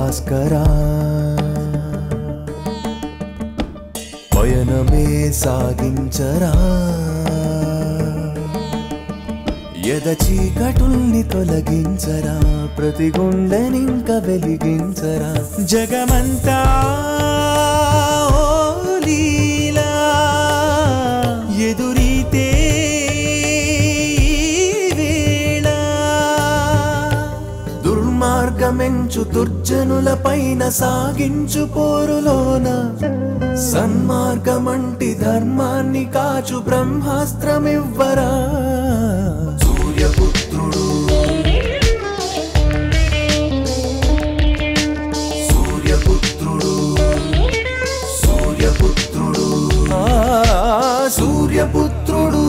భాస్కరా పయనమే సాగించరా ఎద చీకటుల్ని తొలగించరా ప్రతి గుండెనింక వెలిగించరా జగమంతా ఓ లీలా ఎదురీతే ఈ వేళ దుర్మార్గమెంచు దుర్జనుల పైన సాగించు పోరులోన సన్మార్గమంటి ధర్మాన్ని కాచు బ్రహ్మాస్త్రమివ్వరా సూర్యపుత్రుడు సూర్యపుత్రుడు సూర్యపుత్రుడు ఆ, సూర్యపుత్రుడు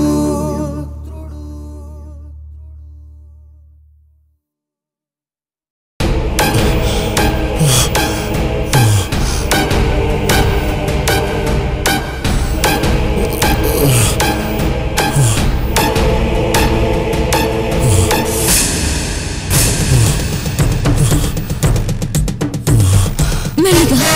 మెల్లిగా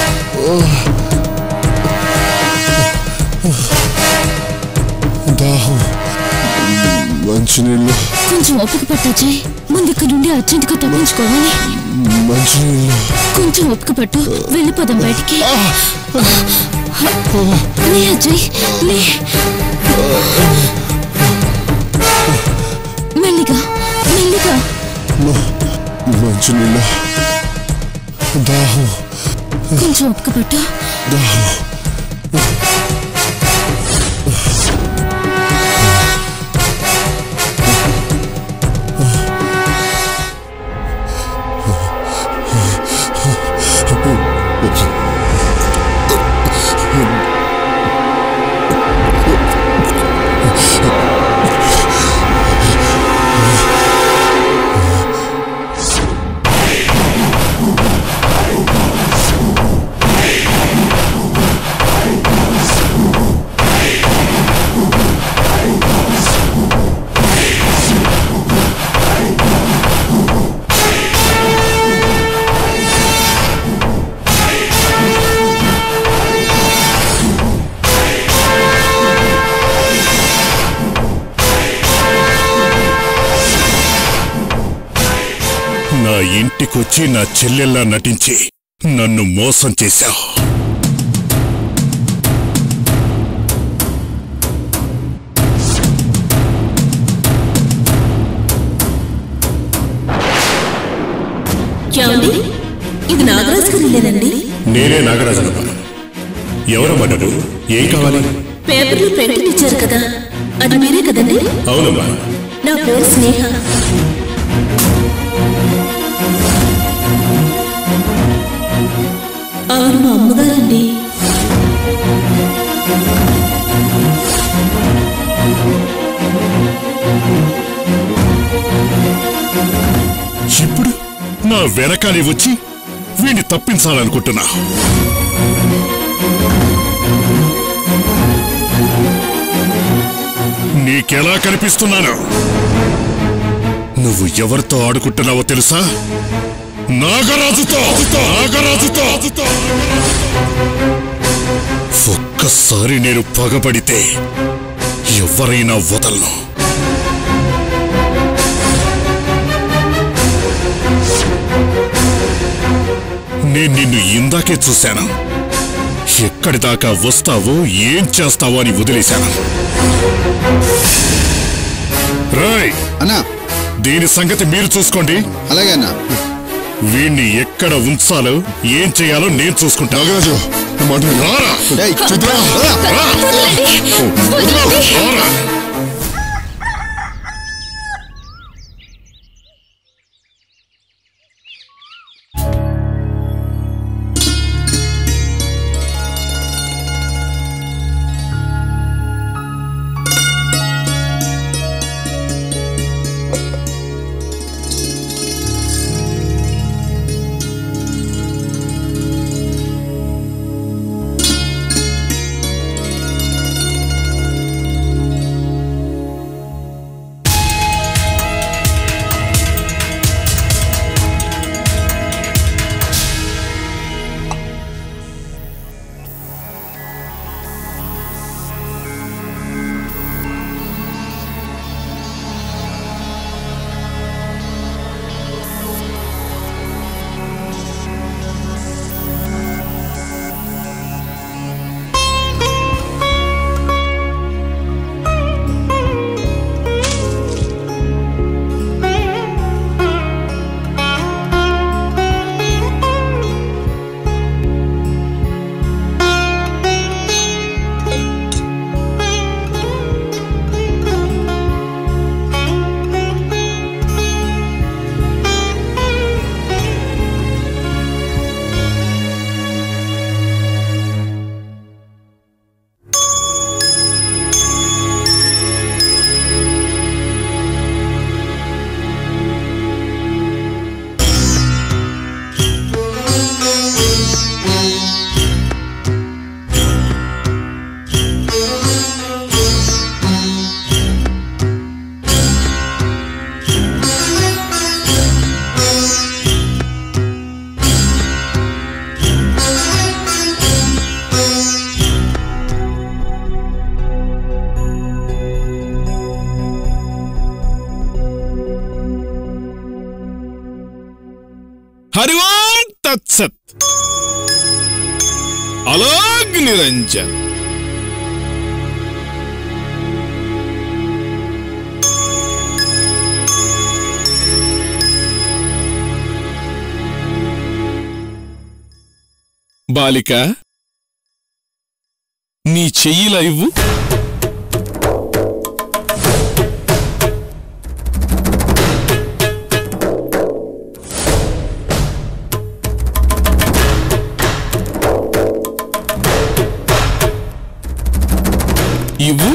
దాహం మంచినీళ్ళు కొంచెం ఓపిక పట్టు అజయ్ ముందు ఇక్కడ నుండి అర్జెంటుగా తప్పించుకోవాలి మంచినీళ్ళు కొంచెం ఓపిక పట్టు వెళ్ళిపోదాం బయటికి లే అజయ్ లే మెల్లిగా మెల్లిగా మంచినీళ్ళు దాహం కొంచెం ఓపిక పట్టు దాహం నా ఇంటికొచ్చి నా చెల్లెల్లా నటించి నన్ను మోసం చేశావు ఏమండి ఇది నాగరాజు గారి ఇల్లేనండి నేనే నాగరాజనమ్మ ఎవరమ్మడు ఏం కావాలి పేపర్లో ప్రకటన ఇచ్చారు కదా అది మీరే కదండి అవునమ్మా నా పేరు స్నేహ అవును మా అమ్మగారండి ఇప్పుడు నా వెనకాలి వచ్చి వీణ్ణి తప్పించాలనుకుంటున్నా నీకెలా కనిపిస్తున్నాను నువ్వు ఎవరితో ఆడుకుంటున్నావో తెలుసా నాగరాజుతో నాగరాజుతో ఒక్కసారి నేను పగబడితే ఎవరైనా వదలను నేను నిన్ను ఇందాకే చూశాను ఎక్కడి దాకా వస్తావో ఏం చేస్తావో అని వదిలేశాను రాయ్ అన్నా దీని సంగతి మీరు చూసుకోండి అలాగే అన్నా వీణ్ణి ఎక్కడ ఉంచాలో ఏం చేయాలో నేను చూసుకుంటా నాగరాజు నా మాట విను. రారా. ఏయ్, చిత్ర, రా. రా. రారా. తత్సత్ అలాగ్ నిరంజన్ బాలిక నీ చెయ్యిలా ఇవ్వు ఇవ్వు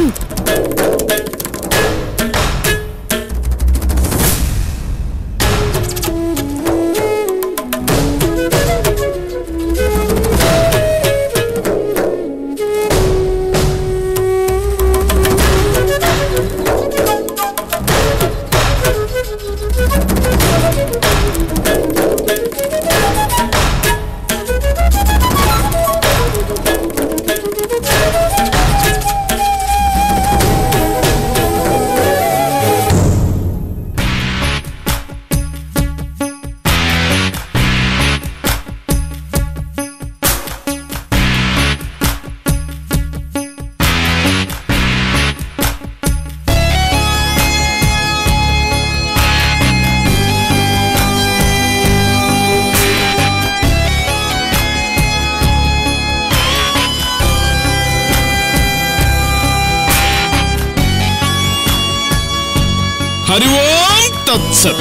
హరి ఓం తత్సత్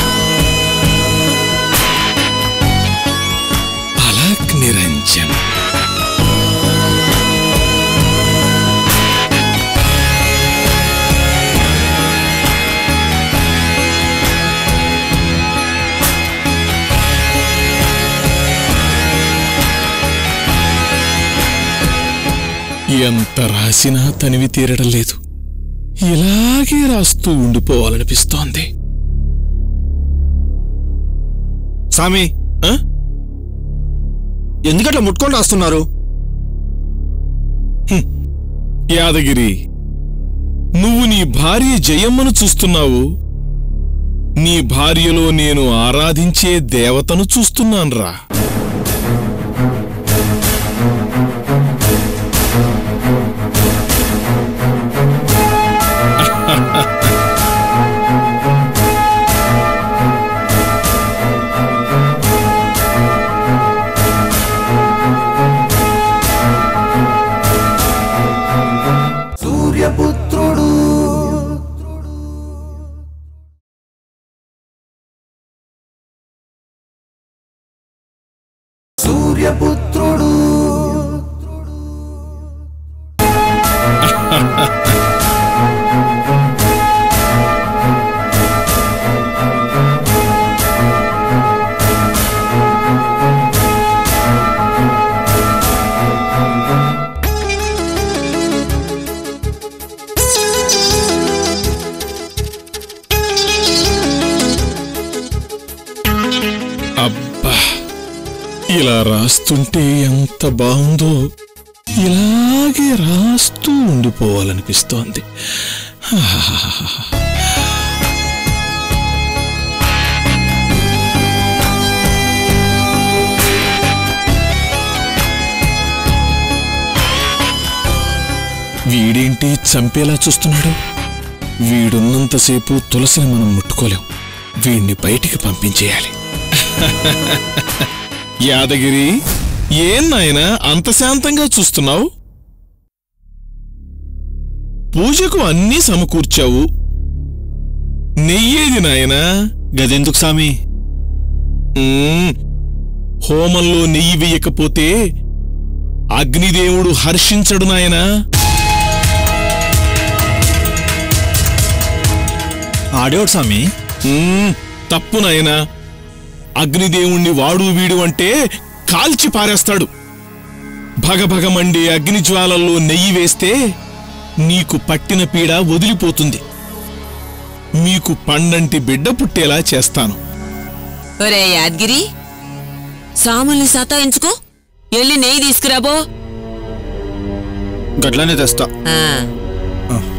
అలక్ నిరంజన్ ఎంత రాసినా తనివి తీరడం లేదు ఇలాగే రాస్తూ ఉండిపోవాలనిపిస్తోంది స్వామి ఆ? ఎందుకట్లా ముట్టుకొని రాస్తున్నారు యాదగిరి నువ్వు నీ భార్య జయమ్మను చూస్తున్నావు నీ భార్యలో నేను ఆరాధించే దేవతను చూస్తున్నాన్రా సూర్యపుత్రుడు సూర్యపుత్రుడు అబ్బా ఇలా రాస్తుంటే ఎంత బాగుందో ఇలాగే రాస్తూ ఉండిపోవాలనిపిస్తోంది వీడేంటి చంపేలా చూస్తున్నాడు వీడున్నంతసేపు తులసిని మనం ముట్టుకోలేం వీణ్ణి బయటికి పంపించేయాలి యాదగిరి ఏం నాయనా అంత శాంతంగా చూస్తున్నావు పూజకు అన్నీ సమకూర్చావు నెయ్యేది నాయనా గదెందుకు స్వామి ఉమ్, హోమంలో నెయ్యి వేయకపోతే అగ్నిదేవుడు హర్షించడు నాయనా ఆడేవాడు స్వామి ఉమ్, తప్పు నాయనా అగ్నిదేవుణ్ణి వాడు వీడు అంటే కాల్చి పారేస్తాడు భగభగమండే అగ్నిజ్వాలల్లో నెయ్యి వేస్తే నీకు పట్టిన పీడ వదిలిపోతుంది మీకు పండంటి బిడ్డ పుట్టేలా చేస్తాను ఒరే యాద్గిరి సాముల్ని సతాయించుకో ఎల్లి నెయ్యి తీసుకురాబో గట్లనే తెస్తా ఆ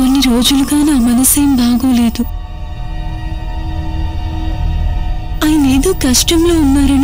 కొన్ని రోజులుగా నా మనసేం బాగోలేదు ఆయన ఏదో కష్టంలో ఉన్నారని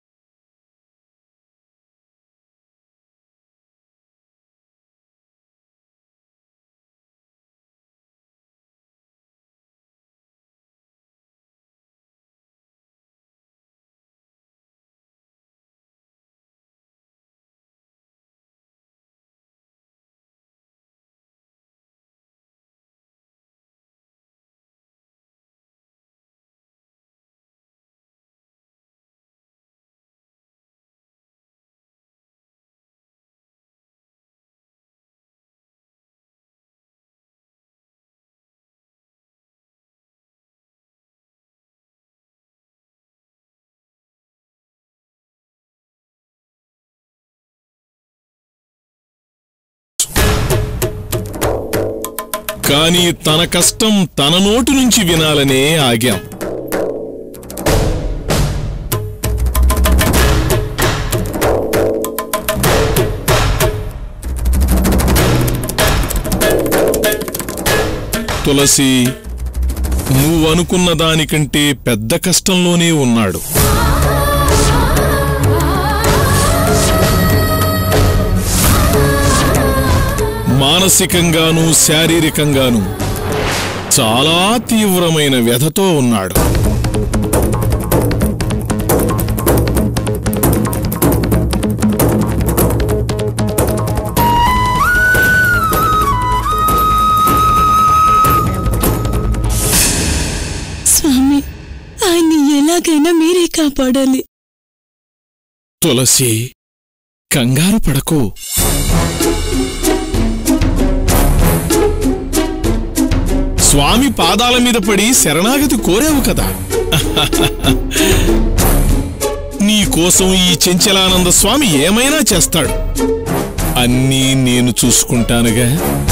కానీ తన కష్టం తన నోటి నుంచి వినాలనే ఆగాం తులసి నువ్వు అనుకున్న దానికంటే పెద్ద కష్టంలోనే ఉన్నాడు మానసికంగానూ శారీరకంగానూ చాలా తీవ్రమైన వ్యధతో ఉన్నాడు స్వామి ఆయన్ని ఎలాగైనా మీరే కాపాడాలి తులసి కంగారు పడకు స్వామి పాదాల మీద పడి శరణాగతి కోరావు కదా నీ కోసం ఈ చెంచలానంద స్వామి ఏమైనా చేస్తాడు అన్నీ నేను చూసుకుంటానుగా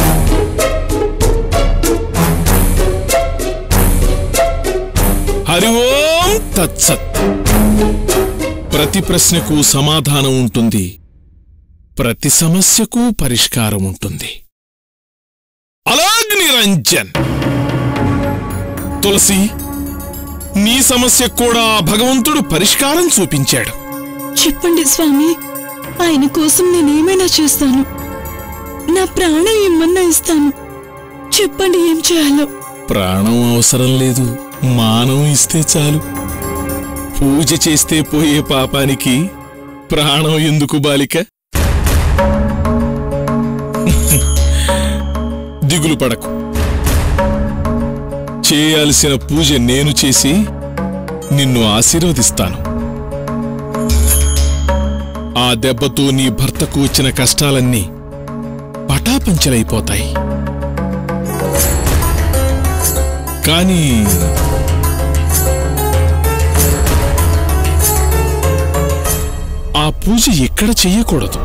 హరి ఓం తత్సత్ ప్రతి ప్రశ్నకు సమాధానం ఉంటుంది ప్రతి సమస్యకు పరిష్కారం ఉంటుంది అలాగ్ నిరంజన్ తులసి నీ సమస్యకు కూడా ఆ భగవంతుడు పరిష్కారం చూపించాడు చెప్పండి స్వామి ఆయన కోసం నేనేమైనా చేస్తాను నా ప్రాణం ఇమ్మన్నా ఇస్తాను చెప్పండి ఏం చేయాలో ప్రాణం అవసరం లేదు మానం ఇస్తే చాలు పూజ చేస్తే పోయే పాపానికి ప్రాణం ఎందుకు బాలిక దిగులు పడకు చేయాల్సిన పూజ నేను చేసి నిన్ను ఆశీర్వదిస్తాను ఆ దెబ్బతో నీ భర్తకు వచ్చిన కష్టాలన్నీ పటాపంచలైపోతాయి కానీ ఆ పూజ ఎక్కడ చెయ్యకూడదు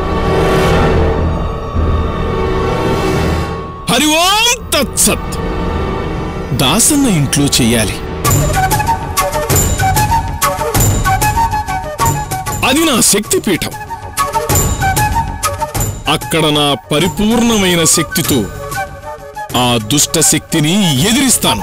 హరి ఓం తత్సత్ దాసన్న ఇంట్లో చెయ్యాలి అది నా శక్తిపీఠం అక్కడ నా పరిపూర్ణమైన శక్తితో ఆ దుష్ట శక్తిని ఎదిరిస్తాను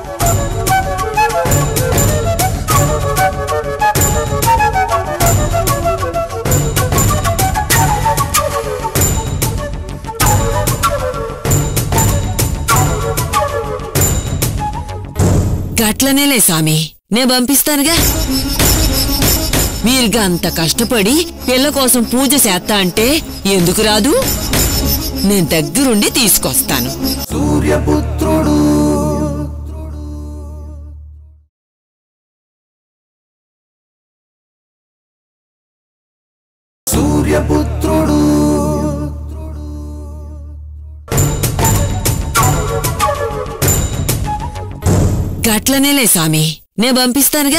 గట్లనేలే సామి నేను పంపిస్తానుగా మీరుగా అంత కష్టపడి పిల్ల కోసం పూజ చేస్తా అంటే ఎందుకు రాదు నేను దగ్గరుండి తీసుకొస్తాను సూర్యపుత్రుడు సూర్యపుత్రుడు గట్లనేలే సామి నేను పంపిస్తానుగా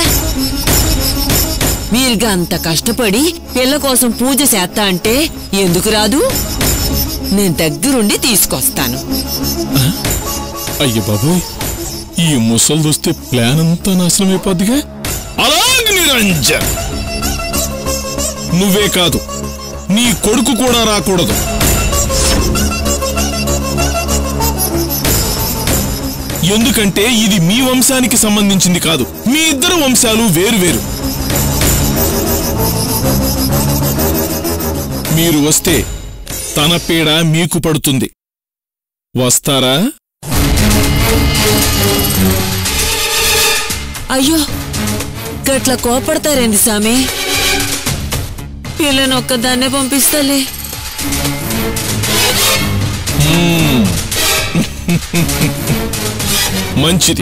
మీరుగా అంత కష్టపడి పిల్ల కోసం పూజ చేస్తా అంటే ఎందుకు రాదు నేను దగ్గరుండి తీసుకొస్తాను అయ్య బాబోయ్ ఈ ముసల్దొస్తే ప్లాన్ అంతా నాశనమైపోద్దిగా అలాగే నిరంజన్ నువ్వే కాదు నీ కొడుకు కూడా రాకూడదు ఎందుకంటే ఇది మీ వంశానికి సంబంధించింది కాదు మీ ఇద్దరు వంశాలు వేరువేరు మీరు వస్తే తన పీడ మీకు పడుతుంది వస్తారా అయ్యో గట్ల కోపడతారేంది సామి పిల్లని ఒక్కదాన్నే పంపిస్తలే మంచిది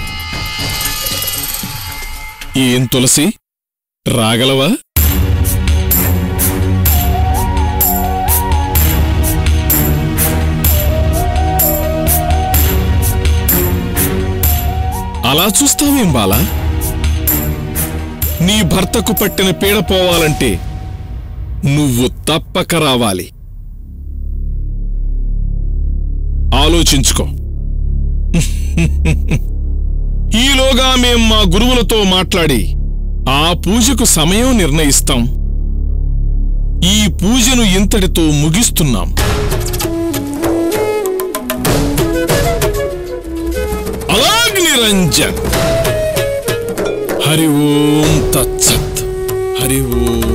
ఏం తులసి రాగలవా అలా చూస్తావేం బాలా నీ భర్తకు పట్టిన పీడ పోవాలంటే నువ్వు తప్పక రావాలి ఆలోచించుకో ఈలోగా మేం మా గురువులతో మాట్లాడి ఆ పూజకు సమయం నిర్ణయిస్తాం ఈ పూజను ఇంతటితో ముగిస్తున్నాం అలాగ్నిరంజన్ హరి ఓం తత్సత్ హరి ఓం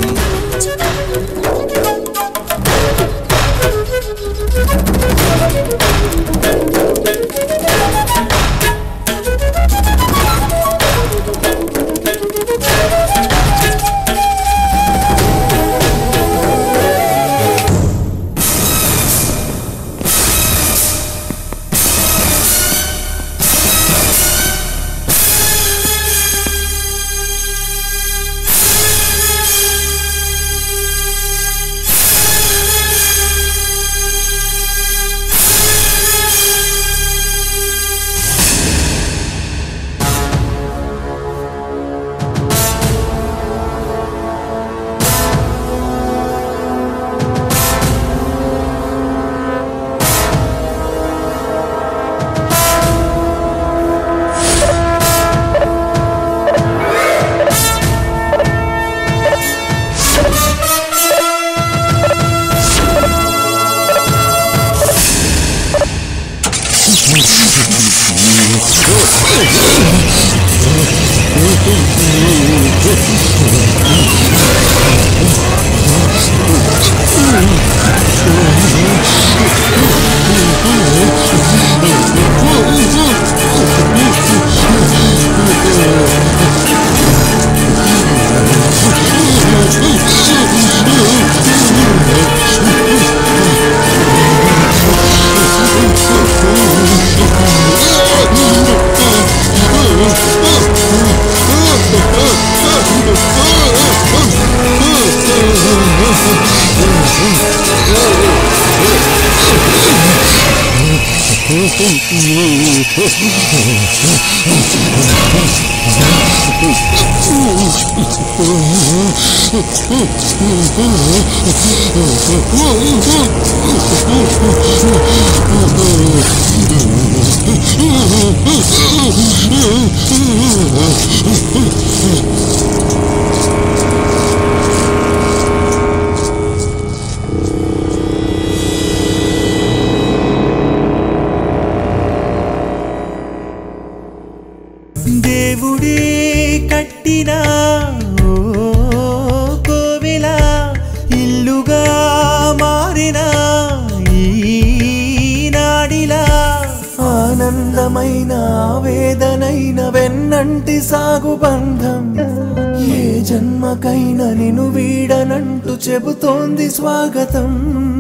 దేవుడే కట్టిన ఓ కోవిల ఇల్లుగా మారిన ఈ నాడిలా ఆనందమైన వేదనైన వెన్నంటి సాగు బంధం ఏ జన్మకైనా నిన్ను వీడనంటూ చెబుతోంది స్వాగతం